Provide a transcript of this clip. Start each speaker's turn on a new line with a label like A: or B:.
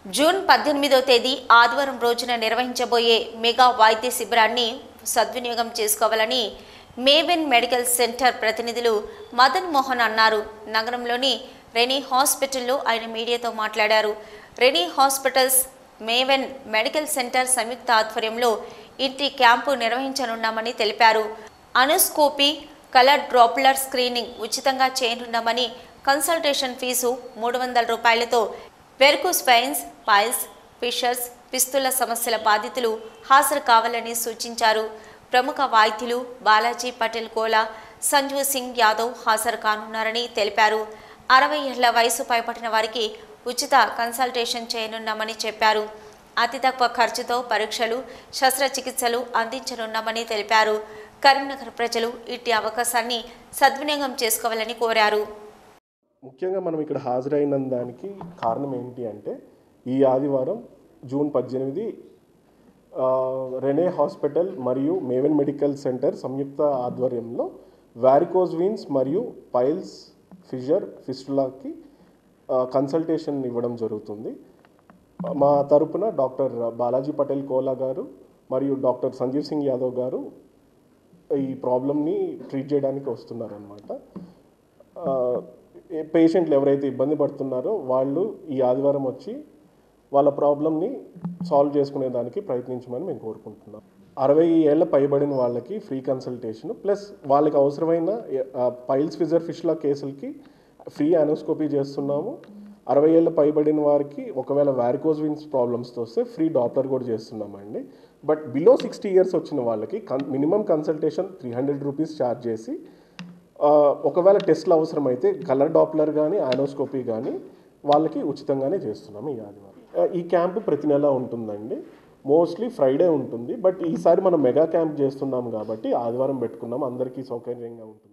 A: June పద్దెనిమిదో తేదీ ఆదివారం రోజున నిర్వహించబోయే మెగా వైద్య శిబిరాన్ని సద్వినియోగం చేసుకోవాలని మేవెన్ మెడికల్ సెంటర్ ప్రతినిధులు మదన్ మోహన్ అన్నారు నగరంలోని రెనీ హాస్పిటల్లో ఆయన మీడియాతో మాట్లాడారు Renee hospitals Maven medical center సంయుక్త ఆధ్వర్యంలో ఇంటి క్యాంపు నిర్వహించనున్నామని తెలిపారు అనుస్కోపీ కలర్ డ్రాప్లర్ స్క్రీనింగ్ ఉచితంగా చేయనున్నామని కన్సల్టేషన్ ఫీజు మూడు వందల రూపాయలతో varicose veins piles fissures fistula సమస్యల బాధితులు హాజరు కావాలని సూచించారు ప్రముఖ వైద్యులు బాలాజీ పటేల్ కోలా సంజు సింగ్ యాదవ్ హాజరు కానున్నారని తెలిపారు అరవై ఏళ్ల వయసు పైబడిన వారికి ఉచిత కన్సల్టేషన్ చేయనున్నామని చెప్పారు అతి తక్కువ ఖర్చుతో పరీక్షలు శస్త్రచికిత్సలు అందించనున్నామని తెలిపారు కరీంనగర్ ప్రజలు ఇట్టి అవకాశాన్ని సద్వినియోగం చేసుకోవాలని కోరారు
B: ముఖ్యంగా మనం ఇక్కడ హాజరైన దానికి కారణం ఏంటి అంటే ఈ ఆదివారం జూన్ పద్దెనిమిది ఆ, రెనే హాస్పిటల్ మరియు మేవెన్ మెడికల్ సెంటర్ సంయుక్త ఆధ్వర్యంలో వారికోజ్ వీన్స్ మరియు పైల్స్ ఫిజర్ ఫిస్టులాకి కన్సల్టేషన్ ఇవ్వడం జరుగుతుంది మా తరపున డాక్టర్ బాలాజీ పటేల్ కోలా గారు మరియు డాక్టర్ సంజీవ్ సింగ్ యాదవ్ గారు ఈ ప్రాబ్లమ్ని ట్రీట్ చేయడానికి వస్తున్నారనమాట పేషెంట్లు ఎవరైతే ఇబ్బంది పడుతున్నారో వాళ్ళు ఈ ఆదివారం వచ్చి వాళ్ళ ప్రాబ్లమ్ని సాల్వ్ చేసుకునే దానికి ప్రయత్నించమని మేము కోరుకుంటున్నాం అరవై ఏళ్ళ పైబడిన వాళ్ళకి ఫ్రీ కన్సల్టేషన్ ప్లస్ వాళ్ళకి అవసరమైన పైల్స్ ఫిజర్ ఫిష్ల కేసులకి ఫ్రీ అనోస్కోపీ చేస్తున్నాము అరవై ఏళ్ళ పైబడిన వారికి ఒకవేళ వారికోజ్ విన్స్ ప్రాబ్లమ్స్తో వస్తే ఫ్రీ డాక్టర్ కూడా చేస్తున్నామండి బట్ బిలో సిక్స్టీ ఇయర్స్ వచ్చిన వాళ్ళకి కన్ minimum consultation three hundred rupees charge చేసి ఆ, ఒకవేళ టెస్ట్లు అవసరమైతే కలర్ డాప్లర్ కానీ ఆనోస్కోపీ కానీ వాళ్ళకి ఉచితంగానే చేస్తున్నాము ఈ ఆదివారం ఆ, ఈ క్యాంపు ప్రతి నెల ఉంటుందండి మోస్ట్లీ ఫ్రైడే ఉంటుంది బట్ ఈసారి మనం మెగా క్యాంప్ చేస్తున్నాం కాబట్టి ఆదివారం పెట్టుకున్నాం అందరికీ సౌకర్యంగా ఉంటుంది